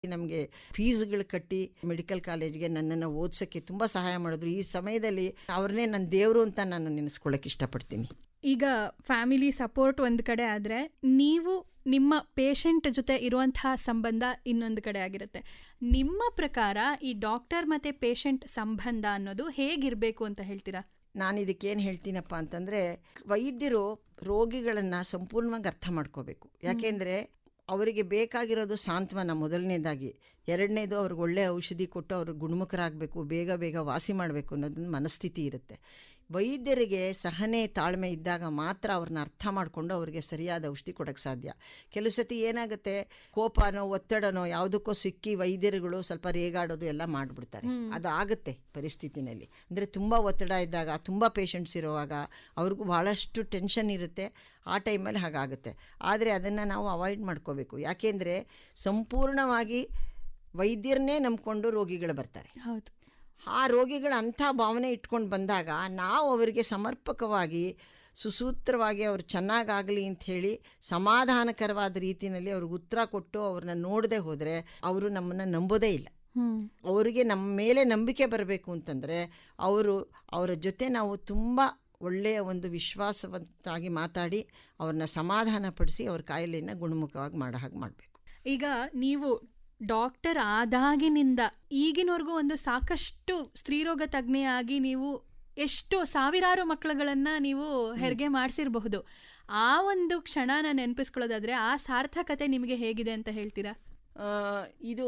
ನಮಗೆ ಫೀಸ್ಗಳು ಕಟ್ಟಿ ಮೆಡಿಕಲ್ ಕಾಲೇಜ್ಗೆ ನನ್ನನ್ನು ಓದ್ಸೋಕ್ಕೆ ತುಂಬ ಸಹಾಯ ಮಾಡಿದ್ರು ಈ ಸಮಯದಲ್ಲಿ ಅವ್ರನ್ನೇ ನನ್ನ ದೇವರು ಅಂತ ನಾನು ನೆನೆಸ್ಕೊಳ್ಳೋಕೆ ಇಷ್ಟಪಡ್ತೀನಿ ಈಗ ಫ್ಯಾಮಿಲಿ ಸಪೋರ್ಟ್ ಒಂದು ಕಡೆ ಆದರೆ ನೀವು ನಿಮ್ಮ ಪೇಷಂಟ್ ಜೊತೆ ಇರುವಂತಹ ಸಂಬಂಧ ಇನ್ನೊಂದು ಕಡೆ ಆಗಿರುತ್ತೆ ನಿಮ್ಮ ಪ್ರಕಾರ ಈ ಡಾಕ್ಟರ್ ಮತ್ತು ಪೇಷಂಟ್ ಸಂಬಂಧ ಅನ್ನೋದು ಹೇಗಿರಬೇಕು ಅಂತ ಹೇಳ್ತೀರಾ ನಾನು ಇದಕ್ಕೇನು ಹೇಳ್ತೀನಪ್ಪ ಅಂತಂದರೆ ವೈದ್ಯರು ರೋಗಿಗಳನ್ನು ಸಂಪೂರ್ಣವಾಗಿ ಅರ್ಥ ಮಾಡ್ಕೋಬೇಕು ಯಾಕೆಂದರೆ ಅವರಿಗೆ ಬೇಕಾಗಿರೋದು ಸಾಂತ್ವನ ಮೊದಲನೇದಾಗಿ ಎರಡನೇದು ಅವ್ರಿಗೆ ಒಳ್ಳೆಯ ಔಷಧಿ ಕೊಟ್ಟು ಅವ್ರಿಗೆ ಗುಣಮುಖರಾಗಬೇಕು ಬೇಗ ಬೇಗ ವಾಸಿ ಮಾಡಬೇಕು ಅನ್ನೋದೊಂದು ಮನಸ್ಥಿತಿ ಇರುತ್ತೆ ವೈದ್ಯರಿಗೆ ಸಹನೆ ತಾಳ್ಮೆ ಇದ್ದಾಗ ಮಾತ್ರ ಅವ್ರನ್ನ ಅರ್ಥ ಮಾಡಿಕೊಂಡು ಅವರಿಗೆ ಸರಿಯಾದ ಔಷಧಿ ಕೊಡೋಕ್ಕೆ ಸಾಧ್ಯ ಕೆಲವು ಸತಿ ಏನಾಗುತ್ತೆ ಕೋಪನೋ ಒತ್ತಡನೋ ಯಾವುದಕ್ಕೋ ಸಿಕ್ಕಿ ವೈದ್ಯರುಗಳು ಸ್ವಲ್ಪ ರೇಗಾಡೋದು ಎಲ್ಲ ಮಾಡಿಬಿಡ್ತಾರೆ ಅದು ಆಗುತ್ತೆ ಪರಿಸ್ಥಿತಿನಲ್ಲಿ ಅಂದರೆ ತುಂಬ ಒತ್ತಡ ಇದ್ದಾಗ ತುಂಬ ಪೇಷಂಟ್ಸ್ ಇರುವಾಗ ಅವ್ರಿಗೂ ಭಾಳಷ್ಟು ಟೆನ್ಷನ್ ಇರುತ್ತೆ ಆ ಟೈಮಲ್ಲಿ ಹಾಗಾಗುತ್ತೆ ಆದರೆ ಅದನ್ನು ನಾವು ಅವಾಯ್ಡ್ ಮಾಡ್ಕೋಬೇಕು ಯಾಕೆಂದರೆ ಸಂಪೂರ್ಣವಾಗಿ ವೈದ್ಯರನ್ನೇ ನಂಬ್ಕೊಂಡು ರೋಗಿಗಳು ಬರ್ತಾರೆ ಹೌದು ಆ ರೋಗಿಗಳ ಅಂಥ ಭಾವನೆ ಇಟ್ಕೊಂಡು ಬಂದಾಗ ನಾವು ಅವರಿಗೆ ಸಮರ್ಪಕವಾಗಿ ಸುಸೂತ್ರವಾಗಿ ಅವ್ರು ಚೆನ್ನಾಗಾಗಲಿ ಅಂಥೇಳಿ ಸಮಾಧಾನಕರವಾದ ರೀತಿಯಲ್ಲಿ ಅವ್ರಿಗೆ ಉತ್ತರ ಕೊಟ್ಟು ಅವ್ರನ್ನ ನೋಡದೆ ಹೋದರೆ ಅವರು ನಮ್ಮನ್ನು ನಂಬೋದೇ ಇಲ್ಲ ಅವರಿಗೆ ನಮ್ಮ ಮೇಲೆ ನಂಬಿಕೆ ಬರಬೇಕು ಅಂತಂದರೆ ಅವರು ಅವರ ಜೊತೆ ನಾವು ತುಂಬ ಒಳ್ಳೆಯ ಒಂದು ವಿಶ್ವಾಸವಂತಾಗಿ ಮಾತಾಡಿ ಅವ್ರನ್ನ ಸಮಾಧಾನಪಡಿಸಿ ಅವ್ರ ಕಾಯಿಲೆಯನ್ನು ಗುಣಮುಖವಾಗಿ ಮಾಡೋ ಹಾಗೆ ಮಾಡಬೇಕು ಈಗ ನೀವು ಡಾಕ್ಟರ್ ಆದಾಗಿನಿಂದ ಈಗಿನವರೆಗೂ ಒಂದು ಸಾಕಷ್ಟು ಸ್ತ್ರೀರೋಗ ತಜ್ಞೆಯಾಗಿ ನೀವು ಎಷ್ಟು ಸಾವಿರಾರು ಮಕ್ಕಳುಗಳನ್ನ ನೀವು ಹೆರಿಗೆ ಮಾಡಿಸಿರಬಹುದು ಆ ಒಂದು ಕ್ಷಣನ ನೆನಪಿಸ್ಕೊಳ್ಳೋದಾದ್ರೆ ಆ ಸಾರ್ಥಕತೆ ನಿಮಗೆ ಹೇಗಿದೆ ಅಂತ ಹೇಳ್ತೀರಾ ಆ, ಇದು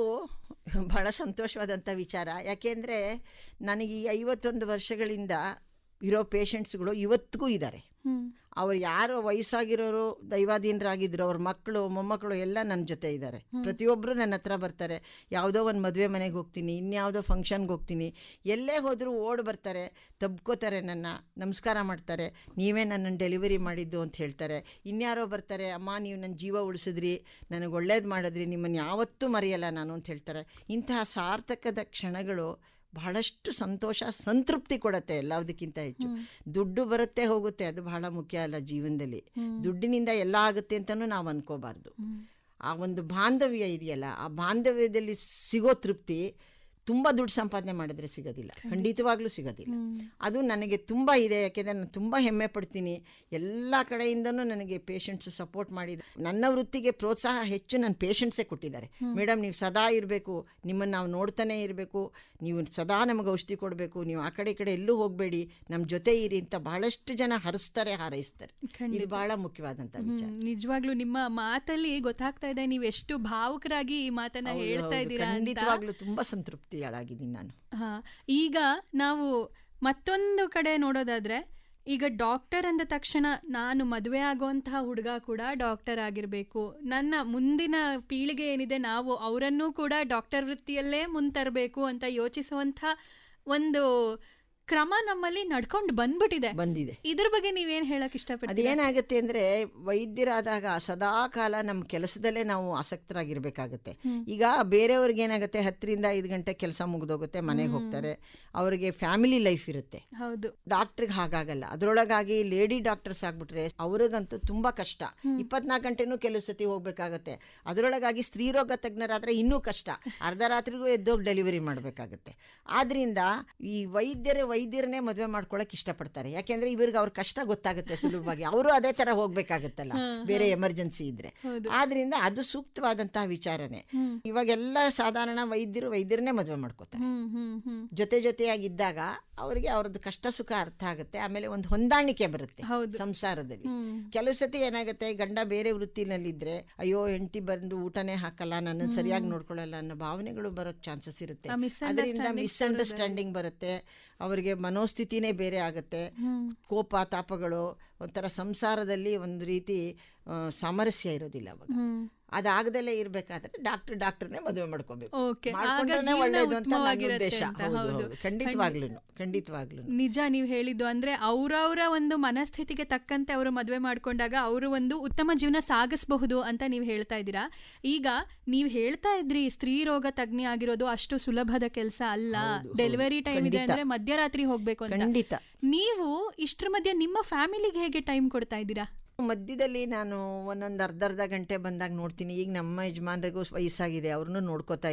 ಬಹಳ ಸಂತೋಷವಾದಂಥ ವಿಚಾರ ಯಾಕೆಂದರೆ ನನಗೆ ಈ ಐವತ್ತೊಂದು ವರ್ಷಗಳಿಂದ ಇರೋ ಪೇಷಂಟ್ಸ್ಗಳು ಇವತ್ತಿಗೂ ಇದ್ದಾರೆ ಅವ್ರು ಯಾರೋ ವಯಸ್ಸಾಗಿರೋರು ದೈವಾಧೀನರಾಗಿದ್ರು ಅವ್ರ ಮಕ್ಕಳು ಮೊಮ್ಮಕ್ಕಳು ಎಲ್ಲ ನನ್ನ ಜೊತೆ ಇದ್ದಾರೆ ಪ್ರತಿಯೊಬ್ಬರು ನನ್ನ ಹತ್ರ ಬರ್ತಾರೆ ಯಾವುದೋ ಒಂದು ಮದುವೆ ಮನೆಗೆ ಹೋಗ್ತೀನಿ ಇನ್ಯಾವುದೋ ಫಂಕ್ಷನ್ಗೆ ಹೋಗ್ತೀನಿ ಎಲ್ಲೇ ಹೋದರೂ ಓಡ್ ಬರ್ತಾರೆ ತಬ್ಕೋತಾರೆ ನನ್ನ ನಮಸ್ಕಾರ ಮಾಡ್ತಾರೆ ನೀವೇ ನನ್ನನ್ನು ಡೆಲಿವರಿ ಮಾಡಿದ್ದು ಅಂತ ಹೇಳ್ತಾರೆ ಇನ್ಯಾರೋ ಬರ್ತಾರೆ ಅಮ್ಮ ನೀವು ನನ್ನ ಜೀವ ಉಳಿಸಿದ್ರಿ ನನಗೆ ಒಳ್ಳೇದು ಮಾಡಿದ್ರಿ ನಿಮ್ಮನ್ನು ಯಾವತ್ತೂ ಮರೆಯಲ್ಲ ನಾನು ಅಂತ ಹೇಳ್ತಾರೆ ಇಂತಹ ಸಾರ್ಥಕದ ಕ್ಷಣಗಳು ಬಹಳಷ್ಟು ಸಂತೋಷ ಸಂತೃಪ್ತಿ ಕೊಡುತ್ತೆ ಎಲ್ಲದಕ್ಕಿಂತ ಹೆಚ್ಚು ದುಡ್ಡು ಬರುತ್ತೆ ಹೋಗುತ್ತೆ ಅದು ಬಹಳ ಮುಖ್ಯ ಅಲ್ಲ ಜೀವನದಲ್ಲಿ ದುಡ್ಡಿನಿಂದ ಎಲ್ಲ ಆಗುತ್ತೆ ಅಂತಲೂ ನಾವು ಅನ್ಕೋಬಾರ್ದು ಆ ಒಂದು ಬಾಂಧವ್ಯ ಇದೆಯಲ್ಲ ಆ ಬಾಂಧವ್ಯದಲ್ಲಿ ಸಿಗೋ ತೃಪ್ತಿ ತುಂಬ ದುಡ್ಡು ಸಂಪಾದನೆ ಮಾಡಿದ್ರೆ ಸಿಗೋದಿಲ್ಲ ಖಂಡಿತವಾಗ್ಲೂ ಸಿಗೋದಿಲ್ಲ ಅದು ನನಗೆ ತುಂಬ ಇದೆ ಯಾಕೆಂದರೆ ನಾನು ತುಂಬ ಹೆಮ್ಮೆ ಪಡ್ತೀನಿ ಎಲ್ಲ ಕಡೆಯಿಂದನೂ ನನಗೆ ಪೇಷಂಟ್ಸ್ ಸಪೋರ್ಟ್ ಮಾಡಿದ ನನ್ನ ವೃತ್ತಿಗೆ ಪ್ರೋತ್ಸಾಹ ಹೆಚ್ಚು ನನ್ನ ಪೇಷಂಟ್ಸೇ ಕೊಟ್ಟಿದ್ದಾರೆ ಮೇಡಮ್ ನೀವು ಸದಾ ಇರಬೇಕು ನಿಮ್ಮನ್ನು ನಾವು ನೋಡ್ತಾನೆ ಇರಬೇಕು ನೀವು ಸದಾ ನಮಗೆ ಔಷಧಿ ಕೊಡಬೇಕು ನೀವು ಆ ಕಡೆ ಈ ಕಡೆ ಎಲ್ಲೂ ಹೋಗಬೇಡಿ ನಮ್ಮ ಜೊತೆ ಇರಿ ಅಂತ ಬಹಳಷ್ಟು ಜನ ಹರಿಸ್ತಾರೆ ಹಾರೈಸ್ತಾರೆ ಇದು ಬಹಳ ಮುಖ್ಯವಾದಂಥ ವಿಚಾರ ಹ್ಮ್, ನಿಜವಾಗ್ಲೂ ನಿಮ್ಮ ಮಾತಲ್ಲಿ ಗೊತ್ತಾಗ್ತಾ ಇದೆ ನೀವು ಎಷ್ಟು ಭಾವುಕರಾಗಿ ಈ ಮಾತನ್ನ ಹೌದು, ಹೇಳ್ತಾ ಹೌದು. ಇದ್ದೀರಾ ಅಂತ ಖಂಡಿತವಾಗ್ಲೂ ತುಂಬ ಸಂತೃಪ್ತಿಯಾಳಾಗಿದ್ದೀನಿ ನಾನು ಹಾ ಈಗ ನಾವು ಮತ್ತೊಂದು ಕಡೆ ನೋಡೋದಾದ್ರೆ ಈಗ ಡಾಕ್ಟರ್ ಅಂದ ತಕ್ಷಣ ನಾನು ಮದುವೆ ಆಗುವಂತಹ ಹುಡುಗ ಕೂಡ ಡಾಕ್ಟರ್ ಆಗಿರಬೇಕು ನನ್ನ ಮುಂದಿನ ಪೀಳಿಗೆ ಏನಿದೆ ನಾವು ಅವರನ್ನೂ ಕೂಡ ಡಾಕ್ಟರ್ ವೃತ್ತಿಯಲ್ಲೇ ಮುಂತರಬೇಕು ಅಂತ ಯೋಚಿಸುವಂಥ ಒಂದು ಕ್ರಮ ನಮ್ಮಲ್ಲಿ ನಡ್ಕೊಂಡು ಬಂದ್ಬಿಟ್ಟಿದೆ ಬಂದಿದೆ ಇದ್ರ ಬಗ್ಗೆ ನೀವೇನ್ ಹೇಳಕ್ ಇಷ್ಟಪಡ್ತೀರಾ ಅದೇನಾಗುತ್ತೆ ಅಂದರೆ ವೈದ್ಯರಾದಾಗ ಸದಾ ಕಾಲ ನಮ್ಮ ಕೆಲಸದಲ್ಲೇ ನಾವು ಆಸಕ್ತರಾಗಿರ್ಬೇಕಾಗತ್ತೆ ಈಗ ಬೇರೆಯವ್ರಿಗೆ ಏನಾಗುತ್ತೆ ಹತ್ತರಿಂದ ಐದು ಗಂಟೆ ಕೆಲಸ ಮುಗಿದೋಗುತ್ತೆ ಮನೆಗೆ ಹೋಗ್ತಾರೆ ಅವರಿಗೆ ಫ್ಯಾಮಿಲಿ ಲೈಫ್ ಇರುತ್ತೆ ಹೌದು ಡಾಕ್ಟ್ರಿಗೆ ಹಾಗಾಗಲ್ಲ ಅದರೊಳಗಾಗಿ ಲೇಡಿ ಡಾಕ್ಟರ್ಸ್ ಆಗ್ಬಿಟ್ರೆ ಅವ್ರಿಗಂತೂ ತುಂಬಾ ಕಷ್ಟ ಇಪ್ಪತ್ನಾಲ್ಕು ಗಂಟೆನೂ ಕೆಲವು ಸತಿ ಹೋಗ್ಬೇಕಾಗತ್ತೆ ಅದರೊಳಗಾಗಿ ಸ್ತ್ರೀರೋಗ ತಜ್ಞರಾದ್ರೆ ಇನ್ನೂ ಕಷ್ಟ ಅರ್ಧ ರಾತ್ರಿಗೂ ಎದ್ದೋಗಿ ಡೆಲಿವರಿ ಮಾಡಬೇಕಾಗತ್ತೆ ಆದ್ರಿಂದ ಈ ವೈದ್ಯರೇ ವೈದ್ಯರನ್ನೇ ಮದುವೆ ಮಾಡ್ಕೊಳಕ್ ಇಷ್ಟಪಡ್ತಾರೆ ಯಾಕೆಂದ್ರೆ ಇವ್ರಿಗೆ ಅವ್ರ ಕಷ್ಟ ಗೊತ್ತಾಗುತ್ತೆ ಸುಲಭವಾಗಿ ಅವರು ಅದೇ ತರ ಹೋಗ್ಬೇಕಾಗತ್ತಲ್ಲ ಬೇರೆ ಎಮರ್ಜೆನ್ಸಿ ಇದ್ರೆ ಆದ್ರಿಂದ ಅದು ಸೂಕ್ತವಾದಂತಹ ವಿಚಾರನೆ ಇವಾಗೆಲ್ಲ ಸಾಧಾರಣ ವೈದ್ಯರು ವೈದ್ಯರನ್ನೇ ಮದುವೆ ಮಾಡ್ಕೋತಾರೆ ಹ್ಮ್ ಹ್ಮ್ ಹ್ಮ್ ಜೊತೆ ಜೊತೆಯಾಗಿದ್ದಾಗ ಅವರಿಗೆ ಅವ್ರದ್ದು ಕಷ್ಟ ಸುಖ ಅರ್ಥ ಆಗುತ್ತೆ ಆಮೇಲೆ ಒಂದು ಹೊಂದಾಣಿಕೆ ಬರುತ್ತೆ ಹೌದು. ಸಂಸಾರದಲ್ಲಿ ಕೆಲವು ಸತಿ ಏನಾಗುತ್ತೆ ಗಂಡ ಬೇರೆ ವೃತ್ತಿನಲ್ಲಿದ್ರೆ ಅಯ್ಯೋ ಹೆಂಡತಿ ಬಂದು ಊಟನೇ ಹಾಕಲ್ಲ ನನ್ನ ಸರಿಯಾಗಿ ನೋಡ್ಕೊಳ್ಳಲ್ಲ ಅನ್ನೋ ಭಾವನೆಗಳು ಬರೋಕ್ ಚಾನ್ಸಸ್ ಇರುತ್ತೆ ಆ ಅದರಿಂದ misunderstandings ಮಿಸ್ಅಂಡರ್ಸ್ಟ್ಯಾಂಡಿಂಗ್ ಬರುತ್ತೆ ಅವರಿಗೆ ಮನೋಸ್ಥಿತಿನೇ ಬೇರೆ ಆಗುತ್ತೆ ಕೋಪ ತಾಪಗಳು ಒಂಥರ ಸಂಸಾರದಲ್ಲಿ ಒಂದು ರೀತಿ ಆ, ಸಾಮರಸ್ಯ ಇರೋದಿಲ್ಲ ಅವಾಗ ಹ್ಮ್ ಅದಾಗದಲ್ಲೇ ಇರ್ಬೇಕಾದ್ರೆ ಡಾಕ್ಟರ್ ಡಾಕ್ಟರ್ನೇ ಮದುವೆ ಮಾಡ್ಕೋಬೇಕು ಓಕೆ ಆಗ ಮಾಡ್ಕೊಂಡ್ರೇನೆ ಜೀವನ ಒಳ್ಳೇದು ಅಂತ ನನ್ನ ಉತ್ತಮವಾಗಿರುತ್ತೆ ಉದ್ದೇಶ ಅಂತ ಹೌದು, ಹೌದು ಹೌದು. ಖಂಡಿತವಾಗ್ಲೂ ಖಂಡಿತವಾಗ್ಲೂ ನಿಜ ನೀವು ಹೇಳಿದ್ದು ಅಂದ್ರೆ ಅವರವರ ಒಂದು ಮನಸ್ಥಿತಿಗೆ ತಕ್ಕಂತೆ ಅವರು ಮದುವೆ ಮಾಡ್ಕೊಂಡಾಗ ಅವರು ಒಂದು ಉತ್ತಮ ಜೀವನ ಸಾಗಿಸಬಹುದು ಅಂತ ನೀವು ಹೇಳ್ತಾ ಇದ್ದೀರಾ ಈಗ ನೀವು ಹೇಳ್ತಾ ಇದ್ರಿ ಸ್ತ್ರೀ ರೋಗ ತಜ್ಞೆ ಆಗಿರೋದು ಅಷ್ಟು ಸುಲಭದ ಕೆಲಸ ಅಲ್ಲ ಡೆಲಿವರಿ ಟೈಮ್ ಇದೆ ಅಂದ್ರೆ ಮಧ್ಯರಾತ್ರಿ ಹೋಗ್ಬೇಕು ಅಂತ ಖಂಡಿತ ನೀವು ಇಷ್ಟ್ರ ಮಧ್ಯೆ ನಿಮ್ಮ ಫ್ಯಾಮಿಲಿಗೆ ಹೇಗೆ ಟೈಮ್ ಕೊಡ್ತಾ ಇದ್ದೀರಾ ಮಧ್ಯದಲ್ಲಿ ನಾನು ಒಂದೊಂದು ಅರ್ಧ ಅರ್ಧ ಗಂಟೆ ಬಂದಾಗ ನೋಡ್ತೀನಿ ಈಗ ನಮ್ಮ ಯಜಮಾನ್ರಿಗೂ ವಯಸ್ಸಾಗಿದೆ ಅವ್ರನ್ನೂ ನೋಡ್ಕೋತಾ